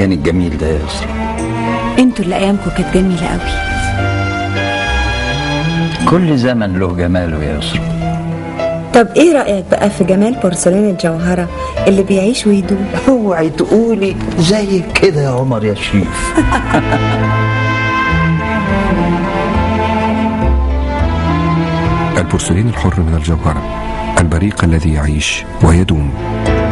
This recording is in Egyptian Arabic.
المكان الجميل ده يا يسرا انتوا اللي ايامكم كانت جميله قوي كل زمن له جماله يا يسرا طب ايه رأيك بقى في جمال بورسلين الجوهرة اللي بيعيش ويدوم اوعي تقولي زي كده يا عمر يا شريف البورسلين الحر من الجوهرة البريق الذي يعيش ويدوم